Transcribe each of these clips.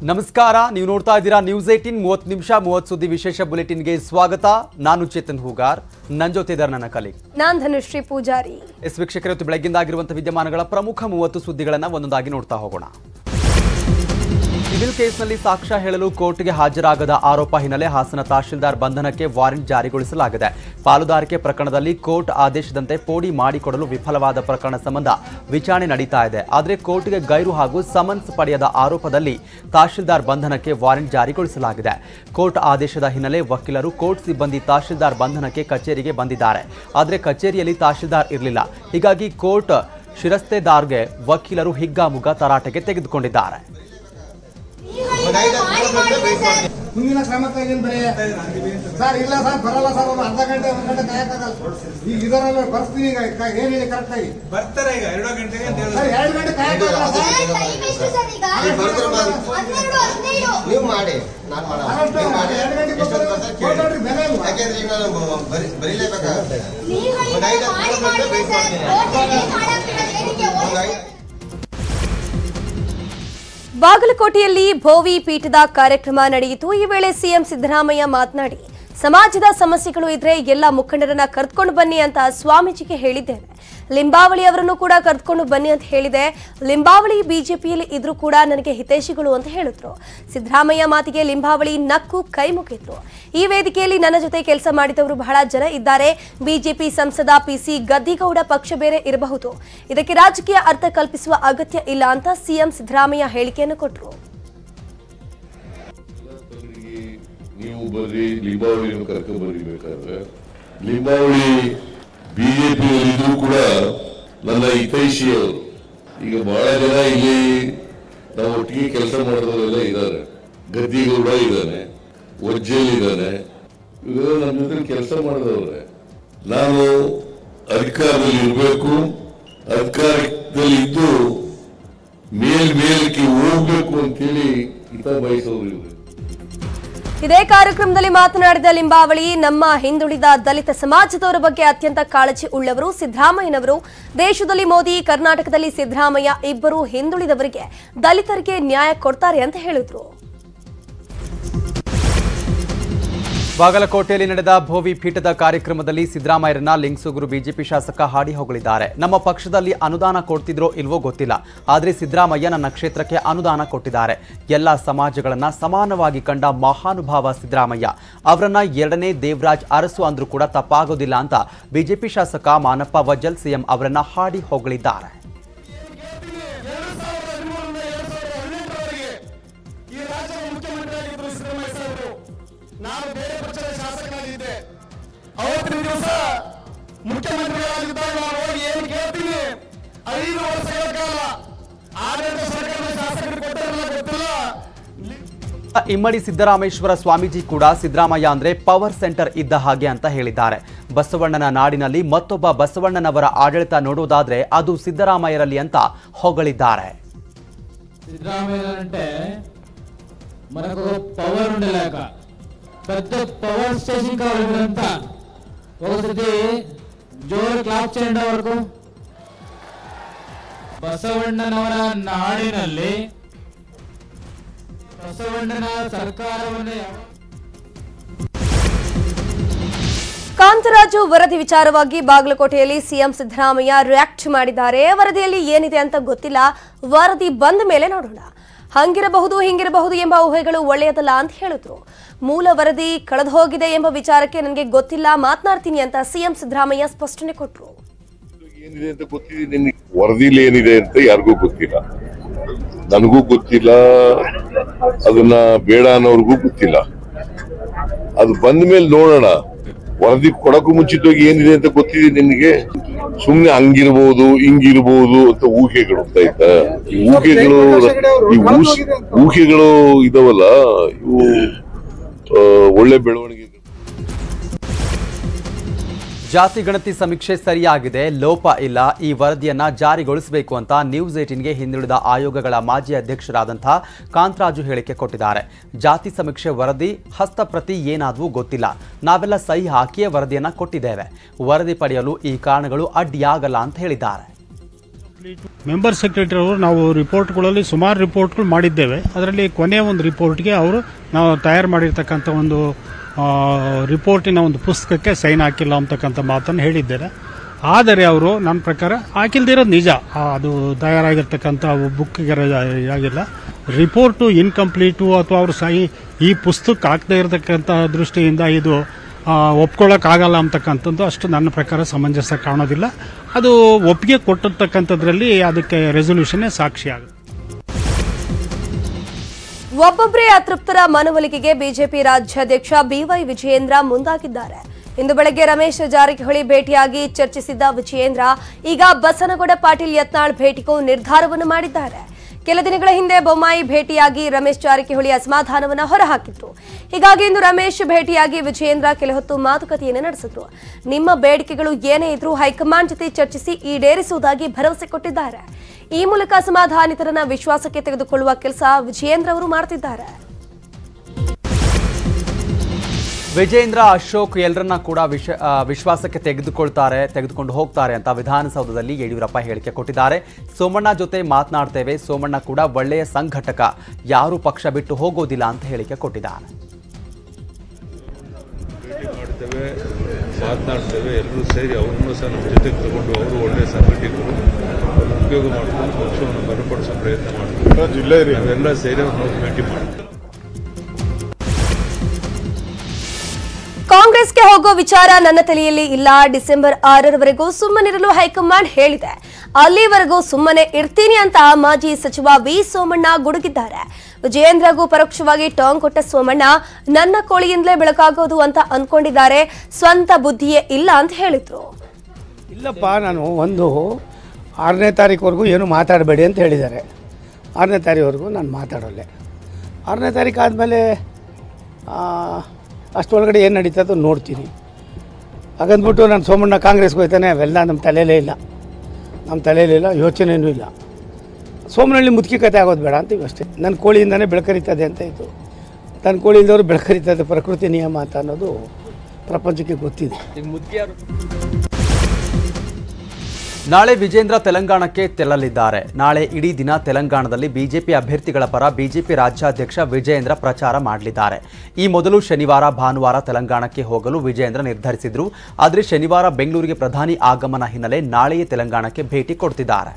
ನಮಸ್ಕಾರ ನೀವು ನೋಡ್ತಾ ಇದ್ದೀರಾ ನ್ಯೂಸ್ ಏಟೀನ್ ಮೂವತ್ತು ನಿಮಿಷ ಮೂವತ್ತು ಸುದ್ದಿ ವಿಶೇಷ ಬುಲೆಟಿನ್ಗೆ ಸ್ವಾಗತ ನಾನು ಚೇತನ್ ಹೂಗಾರ್ ನನ್ನ ಜೊತೆ ಇದ್ದಾರೆ ನನ್ನ ಕಲೀಗ್ ನಾನ್ ಧನುಶ್ರೀ ಪೂಜಾರಿ ಎಸ್ ವೀಕ್ಷಕರು ಇವತ್ತು ಬೆಳಗ್ಗಿಂದಾಗಿರುವಂತಹ ವಿದ್ಯಮಾನಗಳ ಪ್ರಮುಖ ಮೂವತ್ತು ಸುದ್ದಿಗಳನ್ನು ಒಂದೊಂದಾಗಿ ನೋಡ್ತಾ ಹೋಗೋಣ ಸಿವಿಲ್ ಕೇಸ್ನಲ್ಲಿ ಸಾಕ್ಷ್ಯ ಹೇಳಲು ಕೋರ್ಟ್ಗೆ ಹಾಜರಾಗದ ಆರೋಪ ಹಿನ್ನೆಲೆ ಹಾಸನ ತಹಶೀಲ್ದಾರ್ ಬಂಧನಕ್ಕೆ ವಾರೆಂಟ್ ಜಾರಿಗೊಳಿಸಲಾಗಿದೆ ಪಾಲುದಾರಿಕೆ ಪ್ರಕರಣದಲ್ಲಿ ಕೋರ್ಟ್ ಆದೇಶದಂತೆ ಪೋಡಿ ಮಾಡಿಕೊಡಲು ವಿಫಲವಾದ ಪ್ರಕರಣ ಸಂಬಂಧ ವಿಚಾರಣೆ ನಡೀತಾ ಇದೆ ಆದರೆ ಕೋರ್ಟ್ಗೆ ಗೈರು ಹಾಗೂ ಸಮನ್ಸ್ ಪಡೆಯದ ಆರೋಪದಲ್ಲಿ ತಹಶೀಲ್ದಾರ್ ಬಂಧನಕ್ಕೆ ವಾರೆಂಟ್ ಜಾರಿಗೊಳಿಸಲಾಗಿದೆ ಕೋರ್ಟ್ ಆದೇಶದ ಹಿನ್ನೆಲೆ ವಕೀಲರು ಕೋರ್ಟ್ ಸಿಬ್ಬಂದಿ ತಹಶೀಲ್ದಾರ್ ಬಂಧನಕ್ಕೆ ಕಚೇರಿಗೆ ಬಂದಿದ್ದಾರೆ ಆದರೆ ಕಚೇರಿಯಲ್ಲಿ ತಹಶೀಲ್ದಾರ್ ಇರಲಿಲ್ಲ ಹೀಗಾಗಿ ಕೋರ್ಟ್ ಶಿರಸ್ತೆದಾರ್ಗೆ ವಕೀಲರು ಹಿಗ್ಗಾಮುಗ್ಗಾ ತರಾಟೆಗೆ ತೆಗೆದುಕೊಂಡಿದ್ದಾರೆ ಮುಂದಿನ ಕ್ರಮಕ್ಕೆ ಏನ್ ಬರೀ ಸರ್ ಇಲ್ಲ ಸರ್ ಬರಲ್ಲ ಸರ್ ಒಂದು ಅರ್ಧ ಗಂಟೆ ಒಂದು ಗಂಟೆ ಕಾಯಕ್ಕಾಗಲ್ಲ ಈಗ ಇದರಲ್ಲಿ ಪರಿಸ್ಥಿತಿ ಈಗ ಕ- ಏನ್ ಹೇಳಿ ಕರೆಕ್ಟ್ ಆಗಿ ಬರ್ತಾರೆ ಈಗ ಎರಡು ಗಂಟೆಗೆ ಅಂತ ಹೇಳಿದ್ರು. ಸರ್ ಎರಡು ಗಂಟೆ ಕಾಯಕ್ಕಾಗಲ್ಲ ಸರ್ ನೀವು ಮಾಡಿ ನಾನು ಮಾಡಲ್ಲ ಅಷ್ಟು ನೀವು ಮಾಡಿ ಎರಡು ಗಂಟೆಗೆ ಎಷ್ಟೊತ್ತು ಬರ್ತಾರೆ, ಬರ್ತಾರೆ ಕೇಳಿ ಕೊಟ್ಟೋಡ್ರಿ, ಬೆಲೆ ಇಲ್ವಾ? ಯಾಕೆಂದ್ರೆ ಈಗ ನಾನು ಬರಿ ಬರೀಲೇಬೇಕಾಗುತ್ತೆ ಒಂದು ಐದು ಹತ್ತು ನಿಮಿಷ ವೇಟ್ ಮಾಡ್ತೀನಿ ಒಂದು ಐದು ಬಾಗಲಕೋಟೆಯಲ್ಲಿ ಭೋವಿ ಪೀಠದ ಕಾರ್ಯಕ್ರಮ ನಡೆಯಿತು ಈ ವೇಳೆ ಸಿಎಂ ಸಿದ್ದರಾಮಯ್ಯ ಮಾತನಾಡಿ ಸಮಾಜದ ಸಮಸ್ಯೆಗಳು ಇದ್ರೆ ಎಲ್ಲ ಮುಖಂಡರನ್ನ ಕರೆದುಕೊಂಡು ಬನ್ನಿ ಅಂತ ಸ್ವಾಮೀಜಿಗೆ ಹೇಳಿದ್ದೇನೆ ಲಿಂಬಾವಳಿ ಅವರನ್ನು ಕೂಡ ಕರೆದುಕೊಂಡು ಬನ್ನಿ ಅಂತ ಹೇಳಿದೆ ಲಿಂಬಾವಳಿ ಬಿಜೆಪಿಯಲ್ಲಿ ಇದ್ರೂ ಕೂಡ ನನಗೆ ಹಿತೈಷಿಗಳು ಅಂತ ಹೇಳಿದ್ರು ಸಿದ್ದರಾಮಯ್ಯ ಮಾತಿಗೆ ಲಿಂಬಾವಳಿ ನಕ್ಕು ಕೈ ಮುಗಿದ್ರು ಈ ವೇದಿಕೆಯಲ್ಲಿ ನನ್ನ ಜೊತೆ ಕೆಲಸ ಮಾಡಿದವರು ಬಹಳ ಜನ ಇದ್ದಾರೆ ಬಿಜೆಪಿ ಸಂಸದ ಪಿಸಿ ಗದ್ದಿಗೌಡ ಪಕ್ಷ ಬೇರೆ ಇರಬಹುದು ಇದಕ್ಕೆ ರಾಜಕೀಯ ಅರ್ಥ ಕಲ್ಪಿಸುವ ಅಗತ್ಯ ಇಲ್ಲ ಅಂತ ಸಿಎಂ ಸಿದ್ದರಾಮಯ್ಯ ಹೇಳಿಕೆಯನ್ನು ಕೊಟ್ಟರು ಜನರಿಗೆ ನೀವು ಬರ್ರಿ ಲಿಂಬಾವಳಿಯನ್ನು ಕರ್ಕೊಂಡ್ ಬರ್ರಿ ಬೇಕಾದ್ರೆ ಲಿಂಬಾವಳಿ ಬಿಜೆಪಿ ಇದ್ರೂ ಕೂಡ ನನ್ನ ಹಿತೈಷಿಯವರು ಈಗ ಬಹಳ ಜನ ಇಲ್ಲಿ ನಾವು ಒಟ್ಟಿಗೆ ಕೆಲಸ ಮಾಡಿದವರೆಲ್ಲ ಇದ್ದಾರೆ ಗದ್ದಿಗೌಡ ಇದ್ದಾನೆ ವಜ್ಜಲ್ ಇದ್ದಾನೆ ಇವೆಲ್ಲ ನಮ್ಮ ಜೊತೆ ಕೆಲಸ ಮಾಡಿದವ್ರೆ ನಾನು ಅಧಿಕಾರದಲ್ಲಿ ಇರಬೇಕು ಅಧಿಕಾರದಲ್ಲಿ ಇದ್ದು ಮೇಲ್ ಮೇಲಕ್ಕೆ ಹೋಗ್ಬೇಕು ಅಂತೇಳಿ ಹಿತ ಬಯಸೋರು ಇದ್ದಾರೆ ಇದೇ ಕಾರ್ಯಕ್ರಮದಲ್ಲಿ ಮಾತನಾಡಿದ ಲಿಂಬಾವಳಿ ನಮ್ಮ ಹಿಂದುಳಿದ ದಲಿತ ಸಮಾಜದವರ ಬಗ್ಗೆ ಅತ್ಯಂತ ಕಾಳಜಿ ಉಳ್ಳವರು ಸಿದ್ದರಾಮಯ್ಯನವರು ದೇಶದಲ್ಲಿ ಮೋದಿ ಕರ್ನಾಟಕದಲ್ಲಿ ಸಿದ್ದರಾಮಯ್ಯ ಇಬ್ಬರು ಹಿಂದುಳಿದವರಿಗೆ ದಲಿತರಿಗೆ ನ್ಯಾಯ ಕೊಡ್ತಾರೆ ಅಂತ ಹೇಳಿದ್ರು ಬಾಗಲಕೋಟೆಯಲ್ಲಿ ನಡೆದ ಭೋವಿ ಪೀಠದ ಕಾರ್ಯಕ್ರಮದಲ್ಲಿ ಸಿದ್ದರಾಮಯ್ಯರನ್ನ ಲಿಂಗ್ಸುಗುರು ಬಿಜೆಪಿ ಶಾಸಕ ಹಾಡಿ ಹೊಗಳಿದ್ದಾರೆ ನಮ್ಮ ಪಕ್ಷದಲ್ಲಿ ಅನುದಾನ ಕೊಡ್ತಿದ್ರೋ ಇಲ್ವೋ ಗೊತ್ತಿಲ್ಲ ಆದರೆ ಸಿದ್ದರಾಮಯ್ಯ ನನ್ನ ಕ್ಷೇತ್ರಕ್ಕೆ ಅನುದಾನ ಕೊಟ್ಟಿದ್ದಾರೆ ಎಲ್ಲ ಸಮಾಜಗಳನ್ನ ಸಮಾನವಾಗಿ ಕಂಡ ಮಹಾನುಭಾವ ಸಿದ್ದರಾಮಯ್ಯ ಅವರನ್ನ ಎರಡನೇ ದೇವರಾಜ್ ಅರಸು ಅಂದ್ರೂ ಕೂಡ ತಪ್ಪಾಗೋದಿಲ್ಲ ಅಂತ ಬಿಜೆಪಿ ಶಾಸಕ ಮಾನಪ್ಪ ವಜ್ಜಲ್ ಸಿಎಂ ಅವರನ್ನ ಹಾಡಿ ಹೊಗಳಿದ್ದಾರೆ ಈ ರಾಜ್ಯದ ಮುಖ್ಯಮಂತ್ರಿ ಆಗಿದ್ರು ಸಿದ್ದರಾಮಯ್ಯ ಸಾಹೇಬರು ನಾನು ಬೇರೆ ಪಕ್ಷದ ಶಾಸಕನಾಗಿದ್ದೆ ಅವತ್ತಿನ ದಿವಸ ಮುಖ್ಯಮಂತ್ರಿಗಳಾಗಿದ್ದಾಗ ನಾನು ಹೋಗಿ ಏನು ಕೇಳ್ತೀನಿ ಐದು ವರ್ಷಗಳ ಕಾಲ ಆಡಳಿತ ಸರ್ಕಾರದ ಶಾಸಕರು ಕೊಟ್ಟಿರಲ್ಲ ಗೊತ್ತಿಲ್ಲ ಇಮ್ಮಡಿ ಸಿದ್ದರಾಮೇಶ್ವರ ಸ್ವಾಮೀಜಿ ಕೂಡ ಸಿದ್ದರಾಮಯ್ಯ ಅಂದ್ರೆ ಪವರ್ ಸೆಂಟರ್ ಇದ್ದ ಹಾಗೆ ಅಂತ ಹೇಳಿದ್ದಾರೆ ಬಸವಣ್ಣನ ನಾಡಿನಲ್ಲಿ ಮತ್ತೊಬ್ಬ బసవಣ್ಣನವರ ఆಡಳಿత ನೋಡುವುದಾದ್ರೆ ಅದು ಸಿದ್ದರಾಮಯ್ಯರಲ್ಲಿ ಅಂತ ಹೊಗಳಿದ್ದಾರೆ సిద్ధరామయ్య అంటే మనకు పవర్ ఉండలేక పెద్ద పవర్ స్టేషన్ కావాలి ఇదంతా ఒకసారి జోరు క్లాప్ చేయండి వరకు ಬಸವಣ್ಣನವರ ನಾಡಿನಲ್ಲಿ ಬಸವಣ್ಣನ ಸರ್ಕಾರವನ್ನು ಯಾವ ಕಾಂತರಾಜು ವರದಿ ವಿಚಾರವಾಗಿ ಬಾಗಲಕೋಟೆಯಲ್ಲಿ ಸಿಎಂ ಸಿದ್ದರಾಮಯ್ಯ ರಿಯಾಕ್ಟ್ ಮಾಡಿದ್ದಾರೆ ವರದಿಯಲ್ಲಿ ಏನಿದೆ ಅಂತ ಗೊತ್ತಿಲ್ಲ ವರದಿ ಬಂದ ಮೇಲೆ ನೋಡೋಣ ಹಂಗಿರಬಹುದು ಹಿಂಗಿರಬಹುದು ಎಂಬ ಊಹೆಗಳು ಒಳ್ಳೆಯದಲ್ಲ ಅಂತ ಹೇಳಿದ್ರು ಮೂಲ ವರದಿ ಕಳೆದು ಹೋಗಿದೆ ಎಂಬ ವಿಚಾರಕ್ಕೆ ನನಗೆ ಗೊತ್ತಿಲ್ಲ ಮಾತನಾಡ್ತೀನಿ ಅಂತ ಸಿಎಂ ಸಿದ್ದರಾಮಯ್ಯ ಸ್ಪಷ್ಟನೆ ಕೊಟ್ಟರು ಏನಿದೆ ಅಂತ ಗೊತ್ತಿದೆ ನಿನ್ಗೆ ವರದಿಲಿ ಏನಿದೆ ಅಂತ ಯಾರಿಗೂ ಗೊತ್ತಿಲ್ಲ ನನಗೂ ಗೊತ್ತಿಲ್ಲ ಅದನ್ನ ಬೇಡ ಅನ್ನೋರ್ಗೂ ಗೊತ್ತಿಲ್ಲ ಅದು ಬಂದ ಮೇಲೆ ನೋಡೋಣ ವರದಿ ಕೊಡಕ್ಕೂ ಮುಂಚಿತವಾಗಿ ಏನಿದೆ ಅಂತ ಗೊತ್ತಿದೆ ನಿನಗೆ ಸುಮ್ನೆ ಹಂಗಿರ್ಬೋದು ಹಿಂಗಿರ್ಬೋದು ಅಂತ ಊಹೆಗಳು ಗೊತ್ತಾಯ್ತಾ ಈ ಊಹೆಗಳು ಈ ಊಸ್- ಊಹೆಗಳು ಇದಾವಲ್ಲ ಇವು ಆ, ಒಳ್ಳೆ ಬೆಳವಣಿಗೆ ಜಾತಿ ಗಣತಿ ಸಮೀಕ್ಷೆ ಸರಿಯಾಗಿದೆ ಲೋಪ ಇಲ್ಲ ಈ ವರದಿಯನ್ನ ಜಾರಿಗೊಳಿಸಬೇಕು ಅಂತ ನ್ಯೂಸ್ ಏಟಿನ್ಗೆ ಹಿಂದುಳಿದ ಆಯೋಗಗಳ ಮಾಜಿ ಅಧ್ಯಕ್ಷರಾದಂತಹ ಕಾಂತರಾಜು ಹೇಳಿಕೆ ಕೊಟ್ಟಿದ್ದಾರೆ ಜಾತಿ ಸಮೀಕ್ಷೆ ವರದಿ ಹಸ್ತಪ್ರತಿ ಏನಾದ್ರೂ ಗೊತ್ತಿಲ್ಲ ನಾವೆಲ್ಲ ಸಹಿ ಹಾಕಿಯೇ ವರದಿಯನ್ನ ಕೊಟ್ಟಿದ್ದೇವೆ ವರದಿ ಪಡೆಯಲು ಈ ಕಾರಣಗಳು ಅಡ್ಡಿಯಾಗಲ್ಲ ಅಂತ ಹೇಳಿದ್ದಾರೆ ಮೆಂಬರ್ ಸೆಕ್ರೆಟರಿ ಅವರು ನಾವು ರಿಪೋರ್ಟ್ಗಳಲ್ಲಿ ಸುಮಾರು ರಿಪೋರ್ಟ್ಗಳು ಮಾಡಿದ್ದೇವೆ ಅದರಲ್ಲಿ ಕೊನೆಯ ಒಂದು ರಿಪೋರ್ಟ್ಗೆ ಅವರು ನಾವು ತಯಾರು ಮಾಡಿರ್ತಕ್ಕಂಥ ಒಂದು ಆ, ರಿಪೋರ್ಟಿನ ಒಂದು ಪುಸ್ತಕಕ್ಕೆ ಸೈನ್ ಹಾಕಿಲ್ಲ ಅಂತಕ್ಕಂಥ ಮಾತನ್ನು ಹೇಳಿದ್ದಾರೆ ಆದರೆ ಅವರು ನನ್ನ ಪ್ರಕಾರ ಹಾಕಿಲ್ದಿರೋದು ನಿಜ ಆ, ಅದು ತಯಾರಾಗಿರ್ತಕ್ಕಂಥ ಬುಕ್ಕಿಗೆ ಆಗಿಲ್ಲ ರಿಪೋರ್ಟು ಇನ್ಕಂಪ್ಲೀಟು ಅಥವಾ ಅವರು ಸಹಿ ಈ ಪುಸ್ತಕ ಹಾಕದೇ ಇರತಕ್ಕಂಥ ದೃಷ್ಟಿಯಿಂದ ಇದು ಆ, ಒಪ್ಕೊಳ್ಳೋಕ್ಕಾಗಲ್ಲ ಅಂತಕ್ಕಂಥದ್ದು ಅಷ್ಟು ನನ್ನ ಪ್ರಕಾರ ಸಮಂಜಸ ಕಾಣೋದಿಲ್ಲ ಅದು ಒಪ್ಪಿಗೆ ಕೊಟ್ಟಿರ್ತಕ್ಕಂಥದ್ರಲ್ಲಿ ಅದಕ್ಕೆ ರೆಸೊಲ್ಯೂಷನ್ನೇ ಸಾಕ್ಷಿ ಆಗುತ್ತೆ ಒಬ್ಬೊಬ್ಬರೇ ಅತೃಪ್ತರ ಮನವೊಲಿಕೆಗೆ ಬಿಜೆಪಿ ರಾಜ್ಯಾಧ್ಯಕ್ಷ ಬಿವೈ ವಿಜಯೇಂದ್ರ ಮುಂದಾಗಿದ್ದಾರೆ ಇಂದು ಬೆಳಗ್ಗೆ ರಮೇಶ್ ಜಾರಕಿಹೊಳಿ ಭೇಟಿಯಾಗಿ ಚರ್ಚಿಸಿದ್ದ ವಿಜಯೇಂದ್ರ ಈಗ ಬಸನಗೌಡ ಪಾಟೀಲ್ ಯತ್ನಾಳ್ ಭೇಟಿಗೂ ನಿರ್ಧಾರವನ್ನು ಮಾಡಿದ್ದಾರೆ ಕೆಲ ದಿನಗಳ ಹಿಂದೆ ಬೊಮ್ಮಾಯಿ ಭೇಟಿಯಾಗಿ ರಮೇಶ್ ಜಾರಕಿಹೊಳಿ ಅಸಮಾಧಾನವನ್ನು ಹೊರಹಾಕಿತ್ತು ಹೀಗಾಗಿ ಇಂದು ರಮೇಶ್ ಭೇಟಿಯಾಗಿ ವಿಜಯೇಂದ್ರ ಕೆಲ ಹೊತ್ತು ಮಾತುಕತೆಯನ್ನು ನಡೆಸಿದ್ರು ನಿಮ್ಮ ಬೇಡಿಕೆಗಳು ಏನೇ ಇದ್ರೂ ಹೈಕಮಾಂಡ್ ಜೊತೆ ಚರ್ಚಿಸಿ ಈಡೇರಿಸುವುದಾಗಿ ಭರವಸೆ ಕೊಟ್ಟಿದ್ದಾರೆ ಈ ಮೂಲಕ ಅಸಮಾಧಾನಿತರನ್ನ ವಿಶ್ವಾಸಕ್ಕೆ ತೆಗೆದುಕೊಳ್ಳುವ ಕೆಲಸ ವಿಜಯೇಂದ್ರ ಅವರು ಮಾಡ್ತಿದ್ದಾರೆ ವಿಜೇಂದ್ರ ಅಶೋಕ್ ಎಲ್ಲರನ್ನ ಕೂಡ ವಿಶ ಆ, ವಿಶ್ವಾಸಕ್ಕೆ ತೆಗೆದುಕೊಳ್ತಾರೆ ತೆಗೆದುಕೊಂಡು ಹೋಗ್ತಾರೆ ಅಂತ ವಿಧಾನಸೌಧದಲ್ಲಿ ಯಡಿಯೂರಪ್ಪ ಹೇಳಿಕೆ ಕೊಟ್ಟಿದ್ದಾರೆ ಸೋಮಣ್ಣ ಜೊತೆ ಮಾತನಾಡ್ತೇವೆ ಸೋಮಣ್ಣ ಕೂಡ ಒಳ್ಳೆಯ ಸಂಘಟಕ ಯಾರು ಪಕ್ಷ ಬಿಟ್ಟು ಹೋಗೋದಿಲ್ಲ ಅಂತ ಹೇಳಿಕೆ ಕೊಟ್ಟಿದ್ದಾರೆ ಭೇಟಿ ಮಾಡ್ತೇವೆ ಮಾತನಾಡ್ತೇವೆ ಎಲ್ಲರೂ ಸೇರಿ ಅವ್ರನ್ನೂ ಸಹ ನಮ್ಮ ಜೊತೆಗೆ ತಗೊಂಡು ಅವರು ಒಳ್ಳೆಯ ಸಂಘಟಕರು ಅವ್ರ ಉಪಯೋಗ ಮಾಡ್ಕೊಂಡು ಪಕ್ಷವನ್ನು ಬಲಪಡಿಸೋ ಪ್ರಯತ್ನ ಮಾಡ್ತೀವಿ ನಾವೆಲ್ಲ ಸೇರಿ ಅವ್ರನ್ನ ಭೇಟಿ ಮಾಡ್ತೀವಿ ಕಾಂಗ್ರೆಸ್ಗೆ ಹೋಗೋ ವಿಚಾರ ನನ್ನ ತಲೆಯಲ್ಲಿ ಇಲ್ಲ ಡಿಸೆಂಬರ್ ಆರರವರೆಗೂ ಸುಮ್ಮನಿರಲು ಹೈಕಮಾಂಡ್ ಹೇಳಿದೆ ಅಲ್ಲಿವರೆಗೂ ಸುಮ್ಮನೆ ಇರ್ತೀನಿ ಅಂತ ಮಾಜಿ ಸಚಿವ ವಿ ಸೋಮಣ್ಣ ಗುಡುಗಿದ್ದಾರೆ ವಿಜಯೇಂದ್ರಗೂ ಪರೋಕ್ಷವಾಗಿ ಟಾಂಗ್ ಕೊಟ್ಟ ಸೋಮಣ್ಣ ನನ್ನ ಕೋಳಿಯಿಂದಲೇ ಬೆಳಕಾಗೋದು ಅಂತ ಅಂದ್ಕೊಂಡಿದ್ದಾರೆ ಸ್ವಂತ ಬುದ್ಧಿಯೇ ಇಲ್ಲ ಅಂತ ಹೇಳಿದ್ರು ಇಲ್ಲಪ್ಪ ನಾನು ಒಂದು ಆರನೇ ತಾರೀಕುವರೆಗೂ ಏನು ಮಾತಾಡಬೇಡಿ ಅಂತ ಹೇಳಿದ್ದಾರೆ ಆರನೇ ತಾರೀಕುವರೆಗೂ ನಾನು ಮಾತಾಡೋಲ್ಲ ಆರನೇ ತಾರೀಕು ಆದಮೇಲೆ ಅಷ್ಟರೊಳಗಡೆ ಏನು ನಡೀತದೋ ನೋಡ್ತೀನಿ ಹಾಗಂದ್ಬಿಟ್ಟು ನಾನು ಸೋಮಣ್ಣ ಕಾಂಗ್ರೆಸ್ಗೆ ಹೋಗ್ತಾನೆ ಅವೆಲ್ಲ ನಮ್ಮ ತಲೆಯಲ್ಲೇ ಇಲ್ಲ ನಮ್ಮ ತಲೆಯಲ್ಲಿಲ್ಲ ಯೋಚನೆಯೂ ಇಲ್ಲ ಸೋಮನಹಳ್ಳಿ ಮುದುಕಿ ಕತೆ ಆಗೋದು ಬೇಡ ಅಂತೀವಿ ಅಷ್ಟೇ ನನ್ನ ಕೋಳಿಯಿಂದನೇ ಬೆಳಕರಿತದೆ ಅಂತ ಇತ್ತು ನನ್ನ ಕೋಳಿ ಇಲ್ದವರು ಬೆಳಕರಿತದೆ ಪ್ರಕೃತಿ ನಿಯಮ ಅಂತ ಅನ್ನೋದು ಪ್ರಪಂಚಕ್ಕೆ ಗೊತ್ತಿದೆ ನಾಳೆ ವಿಜೇಂದ್ರ ತೆಲಂಗಾಣಕ್ಕೆ ತೆರಳಲಿದ್ದಾರೆ ನಾಳೆ ಇಡೀ ದಿನ ತೆಲಂಗಾಣದಲ್ಲಿ ಬಿಜೆಪಿ ಅಭ್ಯರ್ಥಿಗಳ ಪರ ಬಿಜೆಪಿ ರಾಜ್ಯಾಧ್ಯಕ್ಷ ವಿಜಯೇಂದ್ರ ಪ್ರಚಾರ ಮಾಡಲಿದ್ದಾರೆ ಈ ಮೊದಲು ಶನಿವಾರ ಭಾನುವಾರ ತೆಲಂಗಾಣಕ್ಕೆ ಹೋಗಲು ವಿಜಯೇಂದ್ರ ನಿರ್ಧರಿಸಿದ್ರು ಆದರೆ ಶನಿವಾರ ಬೆಂಗಳೂರಿಗೆ ಪ್ರಧಾನಿ ಆಗಮನ ಹಿನ್ನೆಲೆ ನಾಳೆಯೇ ತೆಲಂಗಾಣಕ್ಕೆ ಭೇಟಿ ಕೊಡ್ತಿದ್ದಾರೆ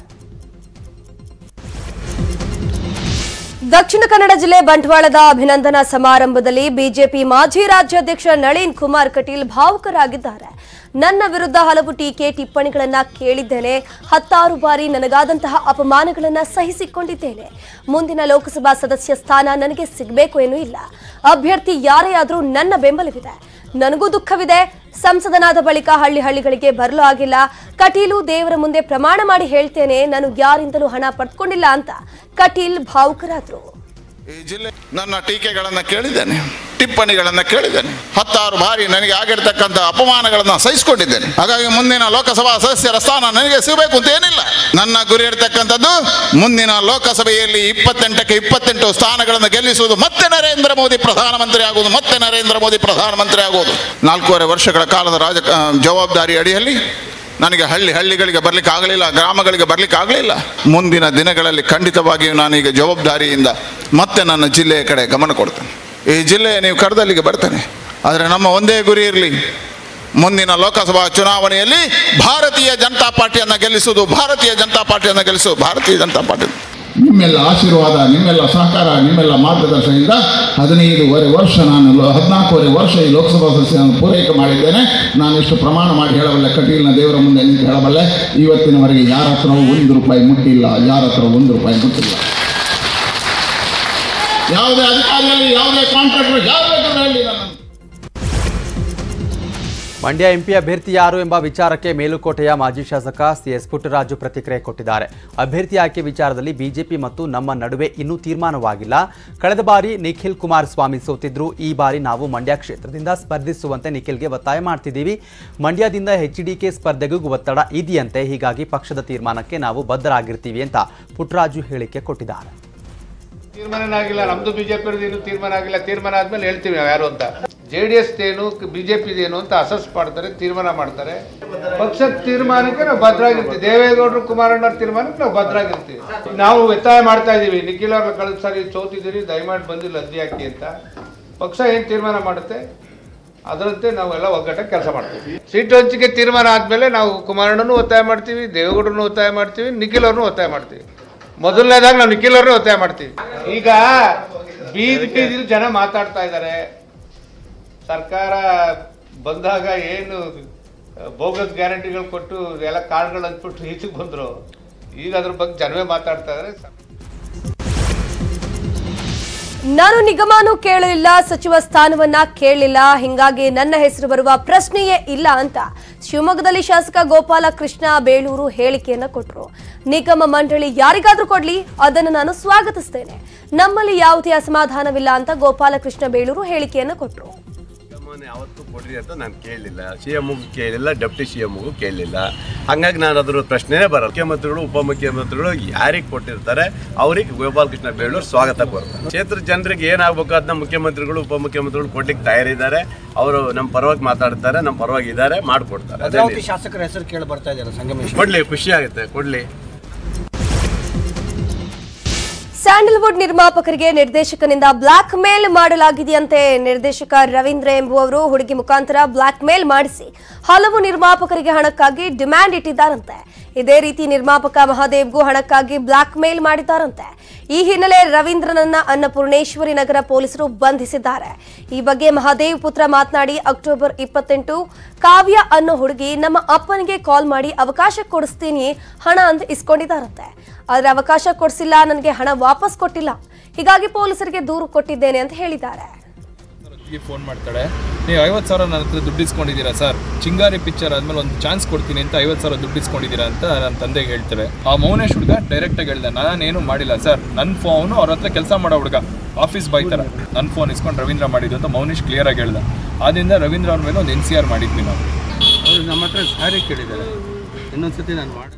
ದಕ್ಷಿಣ ಕನ್ನಡ ಜಿಲ್ಲೆ ಬಂಟ್ವಾಳದ ಅಭಿನಂದನಾ ಸಮಾರಂಭದಲ್ಲಿ ಬಿಜೆಪಿ ಮಾಜಿ ರಾಜ್ಯಾಧ್ಯಕ್ಷ ನಳಿನ್ ಕುಮಾರ್ ಕಟೀಲ್ ಭಾವುಕರಾಗಿದ್ದಾರೆ ನನ್ನ ವಿರುದ್ಧ ಹಲವು ಟೀಕೆ ಟಿಪ್ಪಣಿಗಳನ್ನ ಕೇಳಿದ್ದೇನೆ ಹತ್ತಾರು ಬಾರಿ ನನಗಾದಂತಹ ಅಪಮಾನಗಳನ್ನ ಸಹಿಸಿಕೊಂಡಿದ್ದೇನೆ ಮುಂದಿನ ಲೋಕಸಭಾ ಸದಸ್ಯ ಸ್ಥಾನ ನನಗೆ ಸಿಗಬೇಕು ಏನೂ ಇಲ್ಲ ಅಭ್ಯರ್ಥಿ ಯಾರೇ ಆದರೂ ನನ್ನ ಬೆಂಬಲವಿದೆ ನನಗೂ ದುಃಖವಿದೆ ಸಂಸದನಾದ ಬಳಿಕ ಹಳ್ಳಿ ಹಳ್ಳಿಗಳಿಗೆ ಬರಲು ಆಗಿಲ್ಲ ಕಟೀಲು ದೇವರ ಮುಂದೆ ಪ್ರಮಾಣ ಮಾಡಿ ಹೇಳ್ತೇನೆ ನಾನು ಯಾರಿಂದಲೂ ಹಣ ಪಡ್ಕೊಂಡಿಲ್ಲ ಅಂತ ಕಟೀಲ್ ಭಾವುಕರಾದ್ರು ಈ ಜಿಲ್ಲೆ ನನ್ನ ಟೀಕೆಗಳನ್ನು ಕೇಳಿದ್ದೇನೆ ಟಿಪ್ಪಣಿಗಳನ್ನು ಕೇಳಿದ್ದೇನೆ ಹತ್ತಾರು ಬಾರಿ ನನಗೆ ಆಗಿರ್ತಕ್ಕಂಥ ಅಪಮಾನಗಳನ್ನು ಸಹಿಸಿಕೊಂಡಿದ್ದೇನೆ ಹಾಗಾಗಿ ಮುಂದಿನ ಲೋಕಸಭಾ ಸದಸ್ಯರ ಸ್ಥಾನ ನನಗೆ ಸಿಗಬೇಕು ಅಂತ ಏನಿಲ್ಲ ನನ್ನ ಗುರಿ ಇರತಕ್ಕಂಥದ್ದು ಮುಂದಿನ ಲೋಕಸಭೆಯಲ್ಲಿ ಇಪ್ಪತ್ತೆಂಟಕ್ಕೆ ಇಪ್ಪತ್ತೆಂಟು ಸ್ಥಾನಗಳನ್ನು ಗೆಲ್ಲಿಸುವುದು ಮತ್ತೆ ನರೇಂದ್ರ ಮೋದಿ ಪ್ರಧಾನಮಂತ್ರಿ ಆಗುವುದು ಮತ್ತೆ ನರೇಂದ್ರ ಮೋದಿ ಪ್ರಧಾನಮಂತ್ರಿ ಆಗುವುದು ನಾಲ್ಕೂವರೆ ವರ್ಷಗಳ ಕಾಲದ ರಾಜ ಆ, ಜವಾಬ್ದಾರಿ ಅಡಿಯಲ್ಲಿ ನನಗೆ ಹಳ್ಳಿ ಹಳ್ಳಿಗಳಿಗೆ ಬರ್ಲಿಕ್ಕೆ ಆಗಲಿಲ್ಲ ಗ್ರಾಮಗಳಿಗೆ ಬರ್ಲಿಕ್ಕೆ ಆಗಲಿಲ್ಲ ಮುಂದಿನ ದಿನಗಳಲ್ಲಿ ಖಂಡಿತವಾಗಿಯೂ ನಾನೀಗ ಜವಾಬ್ದಾರಿಯಿಂದ ಮತ್ತೆ ನನ್ನ ಜಿಲ್ಲೆಯ ಕಡೆ ಗಮನ ಕೊಡ್ತೇನೆ ಈ ಜಿಲ್ಲೆಯ ನೀವು ಕರೆದಲ್ಲಿಗೆ ಬರ್ತೇನೆ ಆದರೆ ನಮ್ಮ ಒಂದೇ ಗುರಿ ಇರಲಿ ಮುಂದಿನ ಲೋಕಸಭಾ ಚುನಾವಣೆಯಲ್ಲಿ ಭಾರತೀಯ ಜನತಾ ಪಾರ್ಟಿಯನ್ನು ಗೆಲ್ಲಿಸುವುದು ಭಾರತೀಯ ಜನತಾ ಪಾರ್ಟಿಯನ್ನು ಗೆಲ್ಲಿಸುವುದು ಭಾರತೀಯ ಜನತಾ ಪಾರ್ಟಿ ನಿಮ್ಮೆಲ್ಲ ಆಶೀರ್ವಾದ ನಿಮ್ಮೆಲ್ಲ ಸಹಕಾರ ನಿಮ್ಮೆಲ್ಲ ಮಾರ್ಗದರ್ಶನದಿಂದ ಹದಿನೈದುವರೆ ವರ್ಷ ನಾನು ಲೋ- ಹದಿನಾಲ್ಕೂವರೆ ವರ್ಷ ಈ ಲೋಕಸಭಾ ಸದಸ್ಯರನ್ನು ಪೂರೈಕೆ ಮಾಡಿದ್ದೇನೆ ನಾನು ಇಷ್ಟು ಪ್ರಮಾಣ ಮಾಡಿ ಹೇಳಬಲ್ಲೆ ಕಟೀಲ್ನ ದೇವರ ಮುಂದೆ ನಿಂತು ಹೇಳಬಲ್ಲೆ ಇವತ್ತಿನವರೆಗೆ ಯಾರ ಹತ್ರ ಒಂದು ರೂಪಾಯಿ ಮುಟ್ಟಿಲ್ಲ ಯಾರ ಹತ್ರ ಒಂದು ರೂಪಾಯಿ ಮುಟ್ಟಿಲ್ಲ ಯಾವುದೇ ಅಧಿಕಾರಿಯಲ್ಲಿ ಯಾವುದೇ ಕಾಂಟ್ರಾಕ್ಟರ್ ಯಾರು ಬೇಕಾದ್ರೂ ಹೇಳಿ ನಾನು ಮಂಡ್ಯ ಎಂಪಿ ಅಭ್ಯರ್ಥಿ ಯಾರು ಎಂಬ ವಿಚಾರಕ್ಕೆ ಮೇಲುಕೋಟೆಯ ಮಾಜಿ ಶಾಸಕ ಸಿಎಸ್ ಪುಟ್ಟರಾಜು ಪ್ರತಿಕ್ರಿಯೆ ಕೊಟ್ಟಿದ್ದಾರೆ ಅಭ್ಯರ್ಥಿ ಆಯ್ಕೆ ವಿಚಾರದಲ್ಲಿ ಬಿಜೆಪಿ ಮತ್ತು ನಮ್ಮ ನಡುವೆ ಇನ್ನೂ ತೀರ್ಮಾನವಾಗಿಲ್ಲ ಕಳೆದ ಬಾರಿ ನಿಖಿಲ್ ಕುಮಾರಸ್ವಾಮಿ ಸೋತಿದ್ರು ಈ ಬಾರಿ ನಾವು ಮಂಡ್ಯ ಕ್ಷೇತ್ರದಿಂದ ಸ್ಪರ್ಧಿಸುವಂತೆ ನಿಖಿಲ್ಗೆ ಒತ್ತಾಯ ಮಾಡ್ತಿದ್ದೀವಿ ಮಂಡ್ಯದಿಂದ ಎಚ್ಡಿಕೆ ಸ್ಪರ್ಧೆಗೂ ಒತ್ತಡ ಇದೆಯಂತೆ ಹೀಗಾಗಿ ಪಕ್ಷದ ತೀರ್ಮಾನಕ್ಕೆ ನಾವು ಬದ್ಧರಾಗಿರ್ತೀವಿ ಅಂತ ಪುಟ್ಟರಾಜು ಹೇಳಿಕೆ ಕೊಟ್ಟಿದ್ದಾರೆ ತೀರ್ಮಾನ ಆಗಿಲ್ಲ ನಮ್ದು ಬಿಜೆಪಿ ಏನು ತೀರ್ಮಾನ ಆಗಿಲ್ಲ ತೀರ್ಮಾನ ಆದ್ಮೇಲೆ ಹೇಳ್ತೀವಿ ನಾವು ಯಾರು ಅಂತ ಜೆ ಡಿ ಎಸ್ ಏನು ಬಿಜೆಪಿ ಏನು ಅಂತ ಅಸಸ್ ಮಾಡ್ತಾರೆ ತೀರ್ಮಾನ ಮಾಡ್ತಾರೆ ಪಕ್ಷದ ತೀರ್ಮಾನಕ್ಕೆ ನಾವು ಭದ್ರಾಗಿರ್ತೀವಿ ದೇವೇಗೌಡರು ಕುಮಾರಣ್ಣವ್ರ ತೀರ್ಮಾನಕ್ಕೆ ನಾವು ಭದ್ರಾಗಿರ್ತೀವಿ ನಾವು ಒತ್ತಾಯ ಮಾಡ್ತಾ ಇದೀವಿ ನಿಖಿಲ್ ಅವ್ರ ಕಳೆದ ಸಾರಿ ಸೋತಿದ್ದೀರಿ ದಯಮಾಡಿ ಬಂದಿಲ್ಲ ಅರ್ಜಿ ಹಾಕಿ ಅಂತ ಪಕ್ಷ ಏನ್ ತೀರ್ಮಾನ ಮಾಡುತ್ತೆ ಅದರಂತೆ ನಾವೆಲ್ಲ ಒಗ್ಗಟ್ಟಾಗಿ ಕೆಲಸ ಮಾಡ್ತೀವಿ ಸೀಟ್ ಹಂಚಿಕೆ ತೀರ್ಮಾನ ಆದ್ಮೇಲೆ ನಾವು ಕುಮಾರಣ್ಣನು ಒತ್ತಾಯ ಮಾಡ್ತೀವಿ ದೇವೇಗೌಡರನ್ನು ಒತ್ತಾಯ ಮಾಡ್ತೀವಿ ನಿಖಿಲ್ ಅವ್ರನ್ನೂ ಒತ್ತಾಯ ಮಾಡ್ತೀವಿ ಮೊದಲನೇದಾಗಿ ನಾವು ನಿಖಿಲ್ ಅವ್ರನ್ನೂ ಒತ್ತಾಯ ಮಾಡ್ತೀವಿ ಈಗ ಬೀದಿ ಬೀದಿಲಿ ಜನ ಮಾತಾಡ್ತಾ ಇದ್ದಾರೆ ಸರ್ಕಾರ ಬಂದಾಗ ಏನು ಬೋಗಸ್ ಗ್ಯಾರಂಟಿಗಳು ಕೊಟ್ಟು ಎಲ್ಲ ಕಾರ್ಡ್ಗಳು ಅಂದ್ಬಿಟ್ಟು ಈಚೆಗೆ ಬಂದ್ರು ಈಗ ಅದ್ರ ಬಗ್ಗೆ ಜನವೇ ಮಾತಾಡ್ತಾ ಇದ್ದಾರೆ ನಾನು ನಿಗಮನೂ ಕೇಳಲಿಲ್ಲ ಸಚಿವ ಸ್ಥಾನವನ್ನ ಕೇಳಲಿಲ್ಲ ಹಿಂಗಾಗಿ ನನ್ನ ಹೆಸರು ಬರುವ ಪ್ರಶ್ನೆಯೇ ಇಲ್ಲ ಅಂತ ಶಿವಮೊಗ್ಗದಲ್ಲಿ ಶಾಸಕ ಗೋಪಾಲ ಕೃಷ್ಣ ಬೇಳೂರು ಹೇಳಿಕೆಯನ್ನ ಕೊಟ್ಟರು ನಿಗಮ ಮಂಡಳಿ ಯಾರಿಗಾದ್ರೂ ಕೊಡ್ಲಿ ಅದನ್ನು ನಾನು ಸ್ವಾಗತಿಸ್ತೇನೆ ನಮ್ಮಲ್ಲಿ ಯಾವುದೇ ಅಸಮಾಧಾನವಿಲ್ಲ ಅಂತ ಗೋಪಾಲ ಕೃಷ್ಣ ಬೇಳೂರು ಹೇಳಿಕೆಯನ್ನ ಕೊಟ್ಟರು ಯಾವತ್ತೂ ಕೊಡ್ರಿ ಅಂತ ನಾನು ಕೇಳಲಿಲ್ಲ ಸಿ ಎಮ್ಗೂ ಕೇಳಿಲ್ಲ ಡೆಪ್ಟಿ ಸಿ ಎಮ್ಗೂ ಕೇಳಲಿಲ್ಲ ಹಂಗಾಗಿ ನಾನು ಅದ್ರ ಪ್ರಶ್ನೆನೇ ಬರಲ್ಲ ಮುಖ್ಯಮಂತ್ರಿಗಳು ಉಪಮುಖ್ಯಮಂತ್ರಿಗಳು ಯಾರಿಗೆ ಕೊಟ್ಟಿರ್ತಾರೆ ಅವ್ರಿಗೆ ಗೋಪಾಲಕೃಷ್ಣ ಬೇಳೂರು ಸ್ವಾಗತ ಕೊಡ್ತಾರೆ ಕ್ಷೇತ್ರ ಜನರಿಗೆ ಏನಾಗಬೇಕು ಅದನ್ನ ಮುಖ್ಯಮಂತ್ರಿಗಳು ಉಪಮುಖ್ಯಮಂತ್ರಿಗಳು ಕೊಡ್ಲಿಕ್ಕೆ ತಯಾರಿದ್ದಾರೆ ಅವರು ನಮ್ಮ ಪರವಾಗಿ ಮಾತಾಡ್ತಾರೆ ನಮ್ಮ ಪರವಾಗಿ ಇದ್ದಾರೆ ಮಾಡಿಕೊಡ್ತಾರೆ ಭದ್ರಾವತಿ ಶಾಸಕರ ಹೆಸರು ಕೇಳಿ ಬರ್ತಾ ಇದ್ದಾರೆ ಸಂಗಮೇಶ್ ಕೊಡ್ಲಿ ಖುಷಿ ಆಗುತ್ತೆ ಕೊಡ್ಲಿ ಸ್ಯಾಂಡಲ್ವುಡ್ ನಿರ್ಮಾಪಕರಿಗೆ ನಿರ್ದೇಶಕನಿಂದ ಬ್ಲಾಕ್ ಮೇಲ್ ಮಾಡಲಾಗಿದೆಯಂತೆ ನಿರ್ದೇಶಕ ರವೀಂದ್ರ ಎಂಬುವವರು ಹುಡುಗಿ ಮುಖಾಂತರ ಬ್ಲಾಕ್ ಮೇಲ್ ಮಾಡಿಸಿ ಹಲವು ನಿರ್ಮಾಪಕರಿಗೆ ಹಣಕ್ಕಾಗಿ ಡಿಮ್ಯಾಂಡ್ ಇಟ್ಟಿದ್ದಾರಂತೆ ಇದೇ ರೀತಿ ನಿರ್ಮಾಪಕ ಮಹಾದೇವ್ಗೂ ಹಣಕ್ಕಾಗಿ ಬ್ಲಾಕ್ ಮೇಲ್ ಮಾಡಿದ್ದಾರಂತೆ ಈ ಹಿನ್ನೆಲೆ ರವೀಂದ್ರನನ್ನ ಅನ್ನಪೂರ್ಣೇಶ್ವರಿ ನಗರ ಪೊಲೀಸರು ಬಂಧಿಸಿದ್ದಾರೆ ಈ ಬಗ್ಗೆ ಮಹಾದೇವ್ ಪುತ್ರ ಮಾತನಾಡಿ ಅಕ್ಟೋಬರ್ ಇಪ್ಪತ್ತೆಂಟು ಕಾವ್ಯ ಅನ್ನೋ ಹುಡುಗಿ ನಮ್ಮ ಅಪ್ಪನಿಗೆ ಕಾಲ್ ಮಾಡಿ ಅವಕಾಶ ಕೊಡಿಸ್ತೀನಿ ಹಣ ಅಂತ ಇಸ್ಕೊಂಡಿದ್ದಾರಂತೆ ಆದ್ರೆ ಅವಕಾಶ ಕೊಡಿಸಿಲ್ಲ ನನಗೆ ಹಣ ವಾಪಸ್ ಕೊಟ್ಟಿಲ್ಲ ಹೀಗಾಗಿ ಪೊಲೀಸರಿಗೆ ದೂರು ಕೊಟ್ಟಿದ್ದೇನೆ ಅಂತ ಹೇಳಿದ್ದಾರೆ ಗೆ ಫೋನ್ ಮಾಡ್ತಾಳೆ ನೀವು ಐವತ್ತು ಸಾವಿರ ನನ್ನ ಹತ್ರ ದುಡ್ಡು ಇಸ್ಕೊಂಡಿದ್ದೀರಾ ಸರ್ ಚಿಂಗಾರಿ ಪಿಕ್ಚರ್ ಆದ್ಮೇಲೆ ಒಂದು ಚಾನ್ಸ್ ಕೊಡ್ತೀನಿ ಅಂತ ಐವತ್ತು ಸಾವಿರ ದುಡ್ಡು ಇಸ್ಕೊಂಡಿದ್ದೀರಾ ಅಂತ ನನ್ನ ತಂದೆಗೆ ಹೇಳ್ತಾರೆ ಆ ಮೌನೇಶ್ ಹುಡುಗ ಡೈರೆಕ್ಟಾಗಿ ಹೇಳ್ದೆ ನಾನೇನು ಮಾಡಿಲ್ಲ ಸರ್ ನನ್ನ ಫೋನು ಅವ್ರ ಹತ್ರ ಕೆಲಸ ಮಾಡೋ ಹುಡುಗ ಆಫೀಸ್ ಬಾಯ್ ಥರ ನನ್ನ ಫೋನ್ ಇಸ್ಕೊಂಡು ರವೀಂದ್ರ ಮಾಡಿದ್ದು ಅಂತ ಮೌನೇಶ್ ಕ್ಲಿಯರ್ ಆಗಿ ಹೇಳ್ದ ಆದ್ರಿಂದ ರವೀಂದ್ರ ಅವ್ರ ಮೇಲೆ ಒಂದು ಎನ್ ಸಿ ಆರ್ ಮಾಡಿದ್ವಿ ನಾವು ಅವರು ನಮ್ಮ ಹತ್ರ ಸಾರಿ ಕೇಳಿದ್ದಾರೆ ಇನ್ನೊಂದ್ಸತಿ ನಾನು ಮಾಡಿ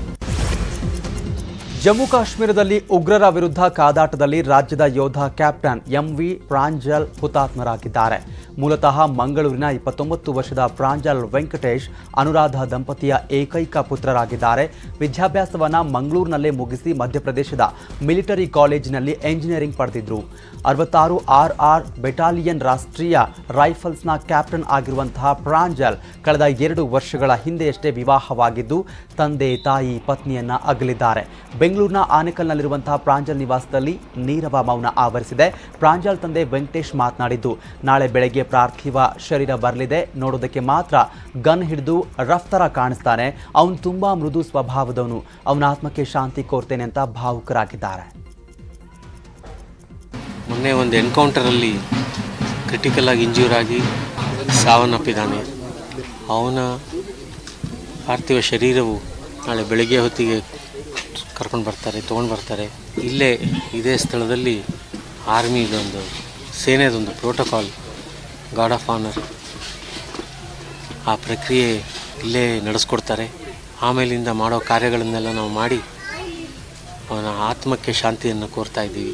ಜಮ್ಮು ಕಾಶ್ಮೀರದಲ್ಲಿ ಉಗ್ರರ ವಿರುದ್ಧ ಕಾದಾಟದಲ್ಲಿ ರಾಜ್ಯದ ಯೋಧ ಕ್ಯಾಪ್ಟನ್ ಎಂವಿ ಪ್ರಾಂಜಲ್ ಹುತಾತ್ಮರಾಗಿದ್ದಾರೆ ಮೂಲತಃ ಮಂಗಳೂರಿನ ಇಪ್ಪತ್ತೊಂಬತ್ತು ವರ್ಷದ ಪ್ರಾಂಜಲ್ ವೆಂಕಟೇಶ್ ಅನುರಾಧ ದಂಪತಿಯ ಏಕೈಕ ಪುತ್ರರಾಗಿದ್ದಾರೆ ವಿದ್ಯಾಭ್ಯಾಸವನ್ನ ಮಂಗಳೂರಿನಲ್ಲೇ ಮುಗಿಸಿ ಮಧ್ಯಪ್ರದೇಶದ ಮಿಲಿಟರಿ ಕಾಲೇಜಿನಲ್ಲಿ ಎಂಜಿನಿಯರಿಂಗ್ ಪಡೆದಿದ್ರು ಅರವತ್ತಾರು ಆರ್ ಆರ್ ಬೆಟಾಲಿಯನ್ ರಾಷ್ಟ್ರೀಯ ರೈಫಲ್ಸ್ನ ಕ್ಯಾಪ್ಟನ್ ಆಗಿರುವಂತಹ ಪ್ರಾಂಜಲ್ ಕಳೆದ ಎರಡು ವರ್ಷಗಳ ಹಿಂದೆಯಷ್ಟೇ ವಿವಾಹವಾಗಿದ್ದು ತಂದೆ ತಾಯಿ ಪತ್ನಿಯನ್ನ ಅಗಲಿದ್ದಾರೆ ಬೆಂಗಳೂರಿನ ಆನೇಕಲ್ನಲ್ಲಿರುವಂತಹ ಪ್ರಾಂಜಲ್ ನಿವಾಸದಲ್ಲಿ ನೀರವ ಮೌನ ಆವರಿಸಿದೆ ಪ್ರಾಂಜಲ್ ತಂದೆ ವೆಂಕಟೇಶ್ ಮಾತನಾಡಿದ್ದು ನಾಳೆ ಬೆಳಗ್ಗೆ ಪಾರ್ಥಿವ ಶರೀರ ಬರಲಿದೆ ನೋಡೋದಕ್ಕೆ ಮಾತ್ರ ಗನ್ ಹಿಡಿದು ರಫ್ ಥರ ಕಾಣಿಸ್ತಾನೆ ಅವನು ತುಂಬಾ ಮೃದು ಸ್ವಭಾವದವನು ಅವನ ಆತ್ಮಕ್ಕೆ ಶಾಂತಿ ಕೋರ್ತೇನೆ ಅಂತ ಭಾವುಕರಾಗಿದ್ದಾರೆ ಮೊನ್ನೆ ಒಂದು ಎನ್ಕೌಂಟರಲ್ಲಿ ಕ್ರಿಟಿಕಲ್ ಆಗಿ ಇಂಜ್ಯೂರ್ ಆಗಿ ಸಾವನ್ನಪ್ಪಿದ್ದಾನೆ ಅವನ ಪಾರ್ಥಿವ ಶರೀರವು ನಾಳೆ ಬೆಳಗ್ಗೆ ಹೊತ್ತಿಗೆ ಕರ್ಕೊಂಡು ಬರ್ತಾರೆ ತೊಗೊಂಡು ಬರ್ತಾರೆ ಇಲ್ಲೇ ಇದೇ ಸ್ಥಳದಲ್ಲಿ ಆರ್ಮಿದೊಂದು ಸೇನೆದೊಂದು ಪ್ರೋಟೋಕಾಲ್ ಗಾರ್ಡ್ ಆಫ್ ಆನರ್ ಆ ಪ್ರಕ್ರಿಯೆ ಇಲ್ಲೇ ನಡೆಸ್ಕೊಡ್ತಾರೆ ಆಮೇಲಿಂದ ಮಾಡೋ ಕಾರ್ಯಗಳನ್ನೆಲ್ಲ ನಾವು ಮಾಡಿ ಅವನ ಆತ್ಮಕ್ಕೆ ಶಾಂತಿಯನ್ನು ಕೋರ್ತಾ ಇದ್ದೀವಿ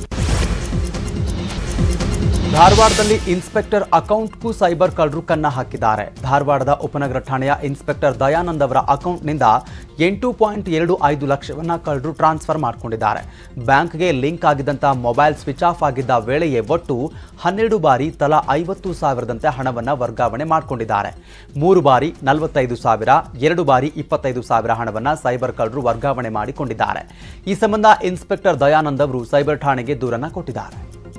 ಧಾರವಾಡದಲ್ಲಿ ಇನ್ಸ್ಪೆಕ್ಟರ್ ಅಕೌಂಟ್ಗೂ ಸೈಬರ್ ಕಳ್ಳರು ಕನ್ನ ಹಾಕಿದ್ದಾರೆ ಧಾರವಾಡದ ಉಪನಗರ ಠಾಣೆಯ ಇನ್ಸ್ಪೆಕ್ಟರ್ ದಯಾನಂದ್ ಅವರ ಅಕೌಂಟ್ನಿಂದ ಎಂಟು ಪಾಯಿಂಟ್ ಎರಡು ಐದು ಲಕ್ಷವನ್ನ ಕಳ್ಳರು ಟ್ರಾನ್ಸ್ಫರ್ ಮಾಡಿಕೊಂಡಿದ್ದಾರೆ ಬ್ಯಾಂಕ್ಗೆ ಲಿಂಕ್ ಆಗಿದ್ದಂಥ ಮೊಬೈಲ್ ಸ್ವಿಚ್ ಆಫ್ ಆಗಿದ್ದ ವೇಳೆಯೇ ಒಟ್ಟು ಹನ್ನೆರಡು ಬಾರಿ ತಲಾ ಐವತ್ತು ಸಾವಿರದಂತೆ ಹಣವನ್ನು ವರ್ಗಾವಣೆ ಮಾಡಿಕೊಂಡಿದ್ದಾರೆ ಮೂರು ಬಾರಿ ನಲವತ್ತೈದು ಸಾವಿರ ಎರಡು ಬಾರಿ ಇಪ್ಪತ್ತೈದು ಸಾವಿರ ಹಣವನ್ನು ಸೈಬರ್ ಕಳ್ಳರು ವರ್ಗಾವಣೆ ಮಾಡಿಕೊಂಡಿದ್ದಾರೆ ಈ ಸಂಬಂಧ ಇನ್ಸ್ಪೆಕ್ಟರ್ ದಯಾನಂದ್ ಅವರು ಸೈಬರ್ ಠಾಣೆಗೆ ದೂರನ್ನ ಕೊಟ್ಟಿದ್ದಾರೆ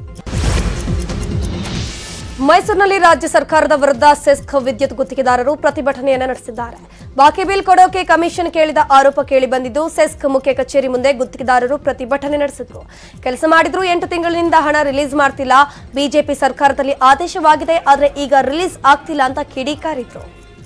ಮೈಸೂರಿನಲ್ಲಿ ರಾಜ್ಯ ಸರ್ಕಾರದ ವಿರುದ್ಧ ಸೆಸ್ಕ್ ವಿದ್ಯುತ್ ಗುತ್ತಿಗೆದಾರರು ಪ್ರತಿಭಟನೆಯನ್ನು ನಡೆಸಿದ್ದಾರೆ ಬಾಕಿ ಬಿಲ್ ಕೊಡೋಕೆ ಕಮಿಷನ್ ಕೇಳಿದ ಆರೋಪ ಕೇಳಿ ಬಂದಿದ್ದು ಸೆಸ್ಕ್ ಮುಖ್ಯ ಕಚೇರಿ ಮುಂದೆ ಗುತ್ತಿಗೆದಾರರು ಪ್ರತಿಭಟನೆ ನಡೆಸಿದ್ರು ಕೆಲಸ ಮಾಡಿದ್ರು ಎಂಟು ತಿಂಗಳಿನಿಂದ ಹಣ ರಿಲೀಸ್ ಮಾಡ್ತಿಲ್ಲ ಬಿಜೆಪಿ ಸರ್ಕಾರದಲ್ಲಿ ಆದೇಶವಾಗಿದೆ ಆದರೆ ಈಗ ರಿಲೀಸ್ ಆಗ್ತಿಲ್ಲ ಅಂತ ಕಿಡಿಕಾರಿದ್ರು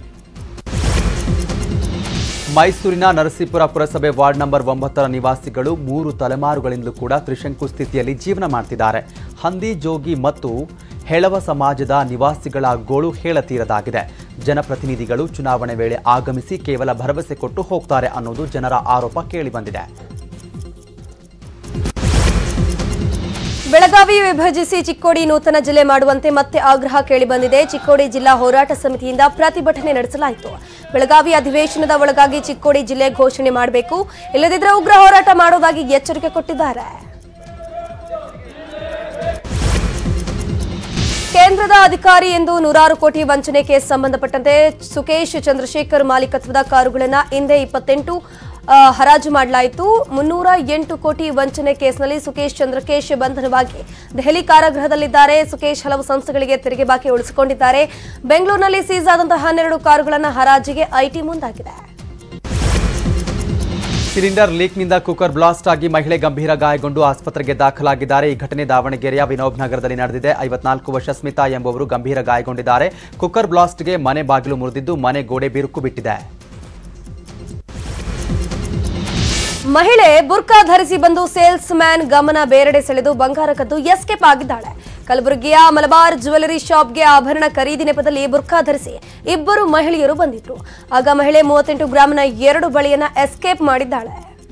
ಮೈಸೂರಿನ ನರಸೀಪುರ ಪುರಸಭೆ ವಾರ್ಡ್ ನಂಬರ್ ಒಂಬತ್ತರ ನಿವಾಸಿಗಳು ಮೂರು ತಲೆಮಾರುಗಳಿಂದಲೂ ಕೂಡ ತ್ರಿಶಂಕು ಸ್ಥಿತಿಯಲ್ಲಿ ಜೀವನ ಮಾಡ್ತಿದ್ದಾರೆ ಹಂದಿ ಜೋಗಿ ಮತ್ತು ಹೆಳವ ಸಮಾಜದ ನಿವಾಸಿಗಳ ಗೋಳು ಹೇಳತೀರದಾಗಿದೆ ಜನಪ್ರತಿನಿಧಿಗಳು ಚುನಾವಣೆ ವೇಳೆ ಆಗಮಿಸಿ ಕೇವಲ ಭರವಸೆ ಕೊಟ್ಟು ಹೋಗ್ತಾರೆ ಅನ್ನೋದು ಜನರ ಆರೋಪ ಕೇಳಿಬಂದಿದೆ ಬೆಳಗಾವಿ ವಿಭಜಿಸಿ ಚಿಕ್ಕೋಡಿ ನೂತನ ಜಿಲ್ಲೆ ಮಾಡುವಂತೆ ಮತ್ತೆ ಆಗ್ರಹ ಕೇಳಿಬಂದಿದೆ ಚಿಕ್ಕೋಡಿ ಜಿಲ್ಲಾ ಹೋರಾಟ ಸಮಿತಿಯಿಂದ ಪ್ರತಿಭಟನೆ ನಡೆಸಲಾಯಿತು ಬೆಳಗಾವಿ ಅಧಿವೇಶನದ ಒಳಗಾಗಿ ಚಿಕ್ಕೋಡಿ ಜಿಲ್ಲೆ ಘೋಷಣೆ ಮಾಡಬೇಕು ಇಲ್ಲದಿದ್ದರೆ ಉಗ್ರ ಹೋರಾಟ ಮಾಡೋದಾಗಿ ಎಚ್ಚರಿಕೆ ಕೊಟ್ಟಿದ್ದಾರೆ ಕೇಂದ್ರದ ಅಧಿಕಾರಿ ಎಂದು ನೂರಾರು ಕೋಟಿ ವಂಚನೆ ಕೇಸ್ ಸಂಬಂಧಪಟ್ಟಂತೆ ಸುಕೇಶ್ ಚಂದ್ರಶೇಖರ್ ಮಾಲೀಕತ್ವದ ಕಾರುಗಳನ್ನು ಹಿಂದೆ ಇಪ್ಪತ್ತೆಂಟು ಆ, ಹರಾಜು ಮಾಡಲಾಯಿತು ಮುನ್ನೂರ ಎಂಟು ಕೋಟಿ ವಂಚನೆ ಕೇಸ್ನಲ್ಲಿ ಸುಕೇಶ್ ಚಂದ್ರಕೇಶ್ ಬಂಧನವಾಗಿ ದೆಹಲಿ ಕಾರಾಗೃಹದಲ್ಲಿದ್ದಾರೆ ಸುಕೇಶ್ ಹಲವು ಸಂಸ್ಥೆಗಳಿಗೆ ತೆರಿಗೆ ಬಾಕಿ ಉಳಿಸಿಕೊಂಡಿದ್ದಾರೆ ಬೆಂಗಳೂರಿನಲ್ಲಿ ಸೀಸ್ ಆದಂತಹ ಹನ್ನೆರಡು ಕಾರುಗಳನ್ನು ಹರಾಜಿಗೆ ಐಟಿ ಮುಂದಾಗಿದೆ ಸಿಲಿಂಡರ್ ಲೀಕ್ನಿಂದ ಕುಕ್ಕರ್ ಬ್ಲಾಸ್ಟ್ ಆಗಿ ಮಹಿಳೆ ಗಂಭೀರ ಗಾಯಗೊಂಡು ಆಸ್ಪತ್ರೆಗೆ ದಾಖಲಾಗಿದ್ದಾರೆ ಈ ಘಟನೆ ದಾವಣಗೆರೆಯ ವಿನೋಬ್ ನಗರದಲ್ಲಿ ನಡೆದಿದೆ ಐವತ್ನಾಲ್ಕು ವರ್ಷ ಸ್ಮಿತಾ ಎಂಬುವರು ಗಂಭೀರ ಗಾಯಗೊಂಡಿದ್ದಾರೆ ಕುಕ್ಕರ್ ಬ್ಲಾಸ್ಟ್ಗೆ ಮನೆ ಬಾಗಿಲು ಮುರಿದಿದ್ದು ಮನೆ ಗೋಡೆ ಬಿರುಕು ಬಿಟ್ಟಿದೆ ಮಹಿಳೆ ಬುರ್ಕಾ ಧರಿಸಿ ಬಂದು ಸೇಲ್ಸ್ ಮ್ಯಾನ್ ಗಮನ ಬೇರೆಡೆ ಸೆಳೆದು ಬಂಗಾರ ಕದ್ದು ಎಸ್ಕೇಪ್ ಆಗಿದ್ದಾಳೆ ಕಲಬುರಗಿಯ ಮಲಬಾರ್ ಜ್ಯುವೆಲರಿ ಶಾಪ್ಗೆ ಆಭರಣ ಖರೀದಿ ನೆಪದಲ್ಲಿ ಬುರ್ಕಾ ಧರಿಸಿ ಇಬ್ಬರು ಮಹಿಳೆಯರು ಬಂದಿದ್ರು ಆಗ ಮಹಿಳೆ ಮೂವತ್ತೆಂಟು ಗ್ರಾಮ್ನ ಎರಡು ಬಳಿಯನ್ನ ಎಸ್ಕೇಪ್ ಮಾಡಿದ್ದಾಳೆ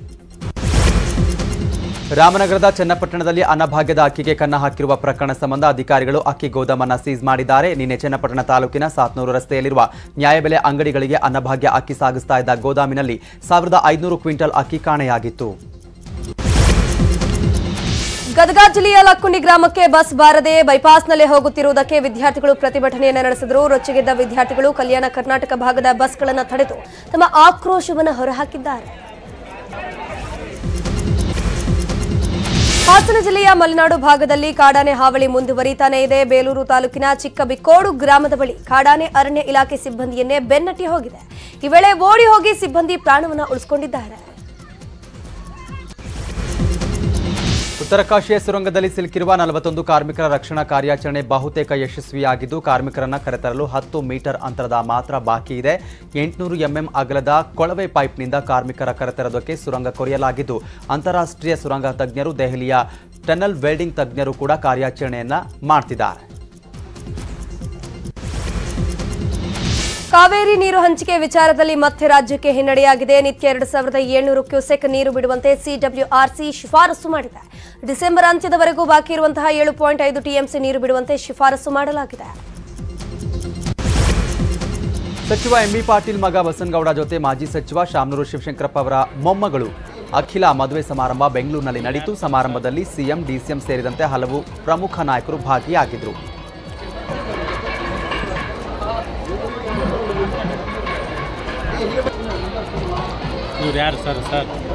ರಾಮನಗರದ ಚನ್ನಪಟ್ಟಣದಲ್ಲಿ ಅನ್ನಭಾಗ್ಯದ ಅಕ್ಕಿಗೆ ಕನ್ನ ಹಾಕಿರುವ ಪ್ರಕರಣ ಸಂಬಂಧ ಅಧಿಕಾರಿಗಳು ಅಕ್ಕಿ ಗೋದಾಮನ್ನ ಸೀಸ್ ಮಾಡಿದ್ದಾರೆ ನಿನ್ನೆ ಚನ್ನಪಟ್ಟಣ ತಾಲೂಕಿನ ಸಾತ್ನೂರು ರಸ್ತೆಯಲ್ಲಿರುವ ನ್ಯಾಯಬೆಲೆ ಅಂಗಡಿಗಳಿಗೆ ಅನ್ನಭಾಗ್ಯ ಅಕ್ಕಿ ಸಾಗಿಸ್ತಾ ಇದ್ದ ಗೋದಾಮಿನಲ್ಲಿ ಸಾವಿರದ ಐದುನೂರು ಕ್ವಿಂಟಲ್ ಅಕ್ಕಿ ಕಾಣೆಯಾಗಿತ್ತು ಗದಗ ಜಿಲ್ಲೆಯ ಲಕ್ಕುಂಡಿ ಗ್ರಾಮಕ್ಕೆ ಬಸ್ ಬಾರದೆ ಬೈಪಾಸ್ನಲ್ಲೇ ಹೋಗುತ್ತಿರುವುದಕ್ಕೆ ವಿದ್ಯಾರ್ಥಿಗಳು ಪ್ರತಿಭಟನೆಯನ್ನು ನಡೆಸಿದರು ರೊಚ್ಚಿಗೆದ್ದ ವಿದ್ಯಾರ್ಥಿಗಳು ಕಲ್ಯಾಣ ಕರ್ನಾಟಕ ಭಾಗದ ಬಸ್ಗಳನ್ನು ತಡೆದು ತಮ್ಮ ಆಕ್ರೋಶವನ್ನು ಹೊರಹಾಕಿದ್ದಾರೆ ಹಾಸನ ಜಿಲ್ಲೆಯ ಮಲೆನಾಡು ಭಾಗದಲ್ಲಿ ಕಾಡಾನೆ ಹಾವಳಿ ಮುಂದುವರಿತಾನೇ ಇದೆ ಬೇಲೂರು ತಾಲೂಕಿನ ಚಿಕ್ಕಬಿಕ್ಕೋಡು ಗ್ರಾಮದ ಬಳಿ ಕಾಡಾನೆ ಅರಣ್ಯ ಇಲಾಖೆ ಸಿಬ್ಬಂದಿಯನ್ನೇ ಬೆನ್ನಟ್ಟಿ ಹೋಗಿದೆ ಈ ವೇಳೆ ಓಡಿ ಹೋಗಿ ಸಿಬ್ಬಂದಿ ಪ್ರಾಣವನ್ನು ಉಳಿಸಿಕೊಂಡಿದ್ದಾರೆ ಉತ್ತರ ಕಾಶಿಯ ಸುರಂಗದಲ್ಲಿ ಸಿಲುಕಿರುವ ನಲವತ್ತೊಂದು ಕಾರ್ಮಿಕರ ರಕ್ಷಣಾ ಕಾರ್ಯಾಚರಣೆ ಬಹುತೇಕ ಯಶಸ್ವಿಯಾಗಿದ್ದು ಕಾರ್ಮಿಕರನ್ನ ಕರೆತರಲು ಹತ್ತು ಮೀಟರ್ ಅಂತರದ ಮಾತ್ರ ಬಾಕಿ ಇದೆ ಎಂಟುನೂರು ಎಂಎಂ ಅಗಲದ ಕೊಳವೆ ಪೈಪ್ನಿಂದ ಕಾರ್ಮಿಕರ ಕರೆತರೋದಕ್ಕೆ ಸುರಂಗ ಕೊರೆಯಲಾಗಿದ್ದು ಅಂತಾರಾಷ್ಟ್ರೀಯ ಸುರಂಗ ತಜ್ಞರು ದೆಹಲಿಯ ಟನಲ್ ವೆಲ್ಡಿಂಗ್ ತಜ್ಞರು ಕೂಡ ಕಾರ್ಯಾಚರಣೆಯನ್ನ ಮಾಡ್ತಿದ್ದಾರೆ ಕಾವೇರಿ ನೀರು ಹಂಚಿಕೆ ವಿಚಾರದಲ್ಲಿ ಮತ್ತೆ ರಾಜ್ಯಕ್ಕೆ ಹಿನ್ನಡೆಯಾಗಿದೆ ನಿತ್ಯ ಎರಡು ಸಾವಿರದ ಏಳ್ನೂರು ಕ್ಯೂಸೆಕ್ ನೀರು ಬಿಡುವಂತೆ ಸಿಡಬ್ಲ್ಯೂಆರ್ಸಿ ಶಿಫಾರಸು ಮಾಡಿದೆ ಡಿಸೆಂಬರ್ ಅಂತ್ಯದವರೆಗೂ ಬಾಕಿ ಇರುವಂತಹ ಏಳು ಪಾಯಿಂಟ್ ಐದು ಟಿಎಂಸಿ ನೀರು ಬಿಡುವಂತೆ ಶಿಫಾರಸು ಮಾಡಲಾಗಿದೆ ಸಚಿವ ಎಂಬಿ ಪಾಟೀಲ್ ಮಗ ಬಸನಗೌಡ ಜೊತೆ ಮಾಜಿ ಸಚಿವ ಶಾಮನೂರು ಶಿವಶಂಕರಪ್ಪ ಅವರ ಮೊಮ್ಮಗಳು ಅಖಿಲ ಮದುವೆ ಸಮಾರಂಭ ಬೆಂಗಳೂರಿನಲ್ಲಿ ನಡೆಯಿತು ಸಮಾರಂಭದಲ್ಲಿ ಸಿಎಂ ಡಿಸಿಎಂ ಸೇರಿದಂತೆ ಹಲವು ಪ್ರಮುಖ ನಾಯಕರು ಭಾಗಿಯಾಗಿದ್ದರು ಇವ್ರು ಯಾರು ಸರ್ ಸರ್